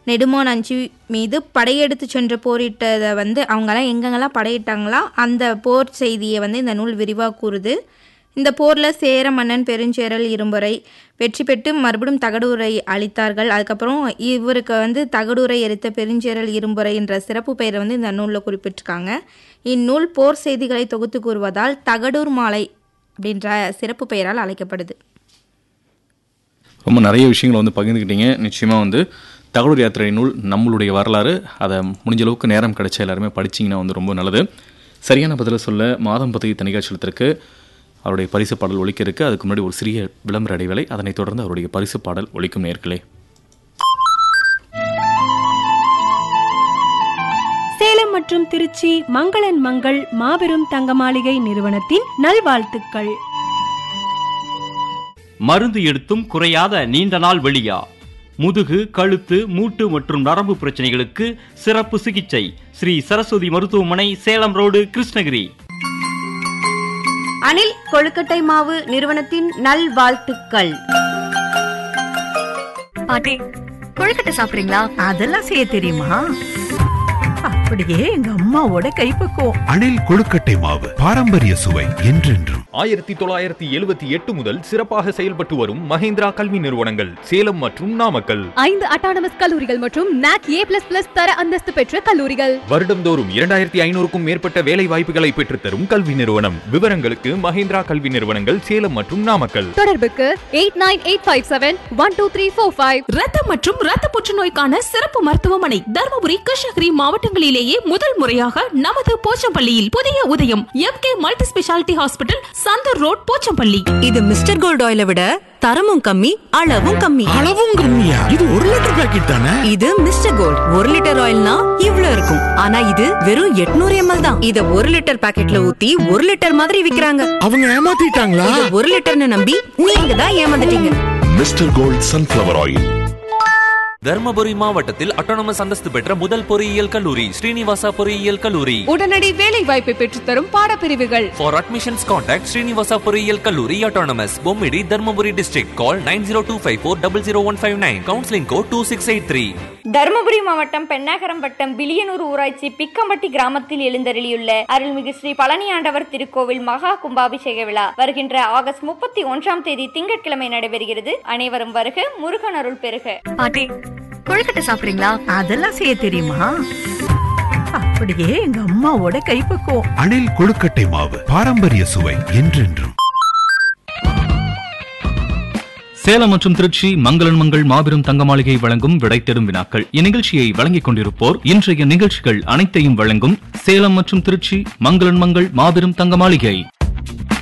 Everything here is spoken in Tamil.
நெடுமான் அஞ்சு மீது படையெடுத்து சென்று போரிட்டதை வந்து அவங்கெல்லாம் எங்கெங்கெல்லாம் படையிட்டாங்களோ அந்த போர் செய்தியை வந்து இந்த நூல் விரிவாக கூறுது இந்த போரில் சேர மன்னன் பெருஞ்சேரல் இரும்புரை வெற்றி பெற்று மறுபடியும் தகடூரை அளித்தார்கள் அதுக்கப்புறம் இவருக்கு வந்து தகடூரை எரித்த பெருஞ்சேரல் இரும்புரை என்ற சிறப்பு பெயரை வந்து இந்த நூலில் குறிப்பிட்டிருக்காங்க இந்நூல் போர் செய்திகளை தொகுத்து கூறுவதால் தகடூர் மாலை அப்படின்ற சிறப்பு பெயரால் அழைக்கப்படுது ரொம்ப நிறைய விஷயங்களை வந்து பகிர்ந்துக்கிட்டீங்க நிச்சயமாக வந்து தகவல் யாத்திரை நூல் நம்மளுடைய வரலாறு அதை முடிஞ்ச அளவுக்கு நேரம் கிடைச்ச எல்லாருமே படிச்சிங்கன்னா வந்து ரொம்ப நல்லது சரியான பதிலை சொல்ல மாதம் பதவி தனிகாட்சியத்திற்கு அவருடைய பரிசு பாடல் ஒலிக்க இருக்கு அதுக்கு முன்னாடி ஒரு சிறிய விளம்பர இடைவேளை அதனைத் தொடர்ந்து அவருடைய பரிசு பாடல் ஒலிக்கும் நேர்களே சேலம் மற்றும் திருச்சி மங்களன் மங்கள் மாபெரும் தங்க மாளிகை நிறுவனத்தின் நல்வாழ்த்துக்கள் மருந்து எடுத்தும் குறையாத நீண்ட நாள் வெளியா முதுகு கழுத்து மூட்டு மற்றும் நரம்பு பிரச்சனைகளுக்கு சிறப்பு சிகிச்சை ஸ்ரீ சரஸ்வதி மருத்துவமனை சேலம் ரோடு கிருஷ்ணகிரி அனில் கொழுக்கட்டை மாவு நிறுவனத்தின் நல்வாழ்த்துக்கள் பாட்டி கொழுக்கட்டை சாப்பிடுறீங்களா அதெல்லாம் செய்ய தெரியுமா அப்படியே எங்க அம்மாவோட கைப்பக்குவம் அணில் கொழுக்கட்டை மாவு பாரம்பரிய சுவை என்றென்றும் ஆயிரத்தி தொள்ளாயிரத்தி எழுபத்தி எட்டு முதல் சிறப்பாக செயல்பட்டு வரும் மஹேந்திரா கல்வி நிறுவனங்கள் சேலம் மற்றும் நாமக்கல் ஐந்து அட்டானமஸ் கல்லூரிகள் மற்றும் நாக் ஏ பிளஸ் பிளஸ் தர அந்தஸ்து பெற்ற கல்லூரிகள் வருடம்தோறும் இரண்டாயிரத்தி ஐநூறுக்கும் மேற்பட்ட வேலை வாய்ப்புகளை பெற்றுத்தரும் கல்வி நிறுவனம் விவரங்களுக்கு மஹேந்திரா கல்வி நிறுவனங்கள் சேலம் மற்றும் நாமக்கல் தொடர்புக்கு eight nine eight five seven one two three four five ரத்தம் மற்றும் ரத்த புற்றுநோய்க்கான சிறப்பு மருத்துவமனை தருமபுரி கிருஷ்ணகிரி மாவட்டங்களிலேயே முதல் முறையாக நமது போச்சம்பள்ளியில் புதிய Udhayam M K multi speciality hospital Santhur road Pochampalli இது மிஸ்டர் கோல்ட் ஆயிலை விட தரமும் கம்மி அளவும் கம்மி அளவும் கம்மியா இது ஒரு லிட்டர் பாக்கெட் தானே இது மிஸ்டர் கோல்ட் ஒரு லிட்டர் ஆயில்னா இவ்ளோ இருக்கும் ஆனா இது வெறும் 800 எம்எல் தான் இத ஒரு லிட்டர் பாக்கெட்ல ஊத்தி ஒரு லிட்டர் மாதிரி விக்கிறாங்க அவங்க ஏமாத்திட்டாங்களா இது ஒரு லிட்டர்னு நம்பி நீங்க தான் ஏமாந்துட்டீங்க Mr Gold sunflower oil Dharmapuri மாவட்டத்தில் அட்டானமஸ் அந்தஸ்து பெற்ற முதல் பொறியியல் கல்லூரி ஸ்ரீனிவாசா பொறியியல் கல்லூரி உடனடி வேலை வாய்ப்பை பெற்றுத்தரும் பாடப்பிரிவுகள் ஃபார் அட்மிஷன்ஸ் கான்டாக்ட் ஸ்ரீனிவாசா பொறியியல் கல்லூரி autonomous Bommidi Dharmapuri district call nine zero two five four double zero one five nine counselling code two six eight three Dharmapuri மாவட்டம் பெண்ணாகரம் வட்டம் பிலியனூர் ஊராட்சி பிக்கம்பட்டி கிராமத்தில் எழுந்தருளியுள்ள அருள்மிகு ஸ்ரீ பழனி ஆண்டவர் திருக்கோவில் மகா கும்பாபிஷேக விழா வருகின்ற ஆகஸ்ட் முப்பத்தி ஒன்றாம் தேதி திங்கட்கிழமை நடைபெறுகிறது அனைவரும் வருக முருகன் அருள் பெறுக பாட்டி கொழுக்கட்டை சாப்பிடுறீங்களா அதெல்லாம் செய்ய தெரியுமா அப்படியே எங்க அம்மாவோட கைப்பக்குவம் அணில் கொழுக்கட்டை மாவு பாரம்பரிய சுவை என்றென்றும் சேலம் மற்றும் திருச்சி மங்களன் மங்கள் மாபெரும் தங்க மாளிகை வழங்கும் விடை தேடும் வினாக்கள் இந்நிகழ்ச்சியை வழங்கிக் கொண்டிருப்போர் இன்றைய நிகழ்ச்சிகள் அனைத்தையும் வழங்கும் சேலம் மற்றும் திருச்சி மங்களன் மங்கள் மாபெரும் தங்க மாளிகை